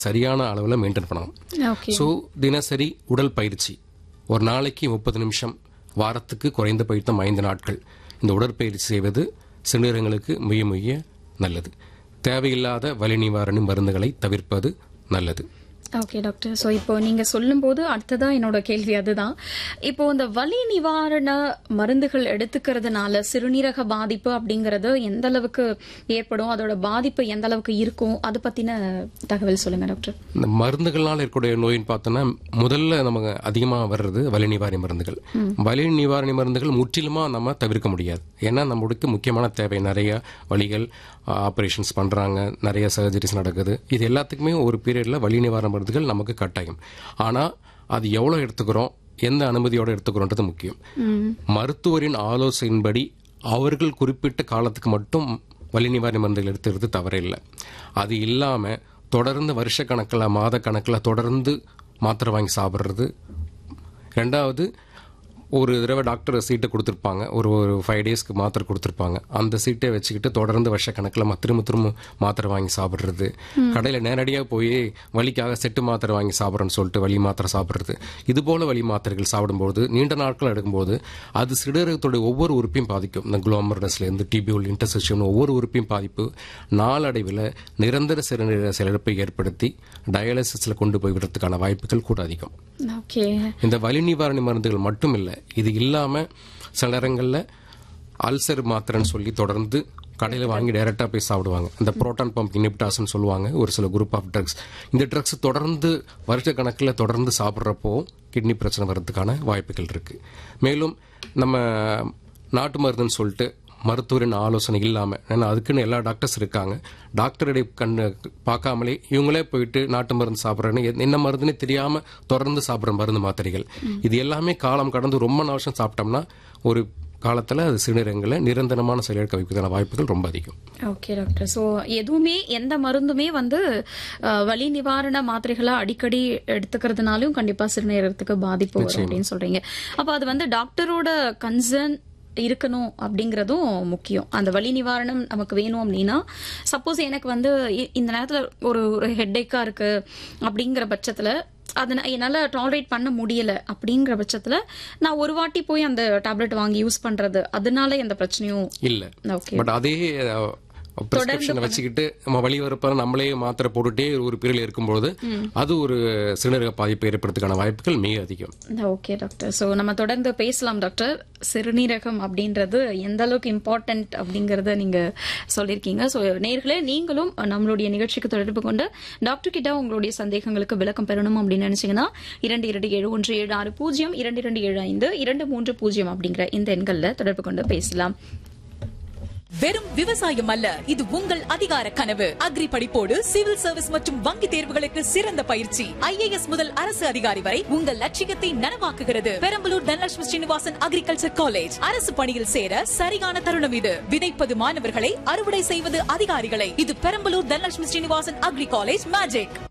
சரியான அளவில் மெயின்டைன் பண்ணணும் ஓகே ஸோ தினசரி உடல் பயிற்சி ஒரு நாளைக்கு முப்பது நிமிஷம் வாரத்துக்கு குறைந்தபட்சம் ஐந்து நாட்கள் இந்த உடற்பயிற்சி செய்வது சிறுநீரகங்களுக்கு மிக மிக நல்லது தேவையில்லாத வலி நிவாரணி மருந்துகளை தவிர்ப்பது நல்லது ஓகே டாக்டர் ஸோ இப்போ நீங்க சொல்லும்போது அடுத்ததா என்னோட கேள்வி அதுதான் இப்போ இந்த வலி நிவாரண மருந்துகள் எடுத்துக்கிறதுனால சிறுநீரக பாதிப்பு அப்படிங்கறது எந்த அளவுக்கு ஏற்படும் அதோட பாதிப்பு எந்த அளவுக்கு இருக்கும் அது பத்தின தகவல் சொல்லுங்க டாக்டர் இந்த மருந்துகளால் இருக்கக்கூடிய நோயின்னு பார்த்தோன்னா முதல்ல நமக்கு அதிகமாக வர்றது வலி நிவாரணி மருந்துகள் வலி நிவாரணி மருந்துகள் முற்றிலுமா நம்ம தவிர்க்க முடியாது ஏன்னா நம்மளுக்கு முக்கியமான தேவை நிறைய வலிகள் ஆப்ரேஷன்ஸ் பண்றாங்க நிறைய சர்ஜரிஸ் நடக்குது இது எல்லாத்துக்குமே ஒரு பீரியட்ல வலி நிவாரண மருந்துகள் நமக்கு கட்டாயம் ஆனா அது எவ்வளவு எடுத்துக்கிறோம் எந்த அனுமதியோட எடுத்துக்கிறோன்றது முக்கியம் மருத்துவரின் ஆலோசனையின்படி அவர்கள் குறிப்பிட்ட காலத்துக்கு மட்டும் வலி நிவாரணி மருந்துகள் எடுத்துக்கிறது தவறில்லை அது இல்லாம தொடர்ந்து வருஷ கணக்கில் மாத கணக்கில் தொடர்ந்து மாத்திரை வாங்கி சாப்பிட்றது ரெண்டாவது ஒரு தடவை டாக்டர் சீட்டை கொடுத்துருப்பாங்க ஒரு ஒரு ஃபைவ் டேஸ்க்கு மாத்திரை கொடுத்துருப்பாங்க அந்த சீட்டை வச்சுக்கிட்டு தொடர்ந்து வருஷ கணக்கில் திரும்ப திரும்ப மாத்திரை வாங்கி சாப்பிட்றது கடையில் நேரடியாக போய் வலிக்காக செட்டு மாத்திரை வாங்கி சாப்பிட்றேன்னு சொல்லிட்டு வலி மாத்திரை சாப்பிட்றது இது போல வலி மாத்திரைகள் சாப்பிடும்போது நீண்ட நாட்கள் எடுக்கும்போது அது சிறுநீரகத்துடைய ஒவ்வொரு உறுப்பையும் பாதிக்கும் இந்த குளோமர்னஸ்லேருந்து டிபியூல் இன்டர்செக்ஷன் ஒவ்வொரு உறுப்பையும் பாதிப்பு நாளடைவில் நிரந்தர சிறுநீரக செயலிழப்பை ஏற்படுத்தி டயாலிசிஸில் கொண்டு போய் விடுறதுக்கான வாய்ப்புகள் கூட அதிகம் ஓகே இந்த வலி நிவாரணி மருந்துகள் மட்டும் இல்லை இது இல்லாம சில நேரங்களில் அல்சர் மாத்திரைன்னு சொல்லி தொடர்ந்து கடையில் வாங்கி டைரெக்டாக போய் சாப்பிடுவாங்க இந்த புரோட்டான் பம்ப் இனிப்டாஸ்ன்னு சொல்லுவாங்க ஒரு சில குரூப் ஆஃப் ட்ரக்ஸ் இந்த ட்ரக்ஸ் தொடர்ந்து வருஷ கணக்கில் தொடர்ந்து சாப்பிட்றப்போ கிட்னி பிரச்சனை வர்றதுக்கான வாய்ப்புகள் இருக்கு மேலும் நம்ம நாட்டு மருந்துன்னு சொல்லிட்டு மருத்துவரின் ஆலோசனை இல்லாமல் ஏன்னா அதுக்குன்னு எல்லா டாக்டர்ஸ் இருக்காங்க டாக்டருடைய கண்ணு பார்க்காமலே இவங்களே போயிட்டு நாட்டு மருந்து சாப்பிட்றேன்னு எ- என்ன மருந்துன்னே தெரியாமல் தொடர்ந்து சாப்பிட்ற மருந்து மாத்திரைகள் இது எல்லாமே காலம் கடந்து ரொம்ப நாள் வருஷம் சாப்பிட்டோம்னா ஒரு காலத்தில் அது சிறுநீரகங்களை நிரந்தரமான செயலிழக்க வைப்பதற்கான வாய்ப்புகள் ரொம்ப அதிகம் ஓகே டாக்டர் ஸோ எதுவுமே எந்த மருந்துமே வந்து அஹ், வலி நிவாரண மாத்திரைகளா அடிக்கடி எடுத்துக்கிறதுனாலும் கண்டிப்பா சிறுநீரகத்துக்கு பாதிப்பு வரும் அப்படின்னு சொல்றீங்க அப்ப அது வந்து டாக்டரோட கன்சர்ன் இருக்கணும் அப்படிங்கறதும் முக்கியம் அந்த வலி நிவாரணம் நமக்கு வேணும் அப்படின்னா சப்போஸ் எனக்கு வந்து இ- இந்த நேரத்துல ஒரு ஒரு ஹெட்டேக்கா இருக்கு அப்படிங்கிற பட்சத்துல அதை நான் என்னால டாலரேட் பண்ண முடியல அப்படிங்கிற பட்சத்துல நான் ஒரு வாட்டி போய் அந்த டேப்லெட் வாங்கி யூஸ் பண்றது அதனால எந்த பிரச்சனையும் இல்லை ஓகே பட் அதே ப்ரிஸ்கிரிப்ஷனை வச்சுக்கிட்டு நம்ம வழி வரப்ப நம்மளே மாத்திரை போட்டுட்டே ஒரு பீரியல் இருக்கும்போது அது ஒரு சிறுநீரக பாதிப்பை ஏற்படுறதுக்கான வாய்ப்புகள் மிக அதிகம் ஓகே டாக்டர் ஸோ நம்ம தொடர்ந்து பேசலாம் டாக்டர் சிறுநீரகம் அப்படின்றது எந்த அளவுக்கு இம்பார்ட்டன்ட் அப்படிங்கறத நீங்க சொல்லியிருக்கீங்க ஸோ நேர்களே நீங்களும் நம்மளுடைய நிகழ்ச்சிக்கு தொடர்பு கொண்டு டாக்டர் கிட்ட உங்களுடைய சந்தேகங்களுக்கு விளக்கம் பெறணும் அப்படின்னு நினைச்சீங்கன்னா இரண்டு இரண்டு ஏழு ஒன்று ஏழு ஆறு பூஜ்ஜியம் இரண்டு இரண்டு ஏழு ஐந்து இரண்டு மூன்று பூஜ்ஜியம் அப்படிங்கிற இந்த எண்கள்ல தொடர்பு கொண்டு பேசலாம் வெறும் விவசாயம் அல்ல இது உங்கள் அதிகார கனவு அக்ரி படிப்போடு சிவில் சர்வீஸ் மற்றும் வங்கி தேர்வுகளுக்கு சிறந்த பயிற்சி ஐஏஎஸ் முதல் அரசு அதிகாரி வரை உங்கள் லட்சியத்தை நனவாக்குகிறது பெரம்பலூர் தனலட்சுமி ஸ்ரீனிவாசன் அக்ரிகல்ச்சர் காலேஜ் அரசு பணியில் சேர சரியான தருணம் இது விதைப்பது மாணவர்களை அறுவடை செய்வது அதிகாரிகளை இது Perambalur Dhanalakshmi Srinivasan agri college magic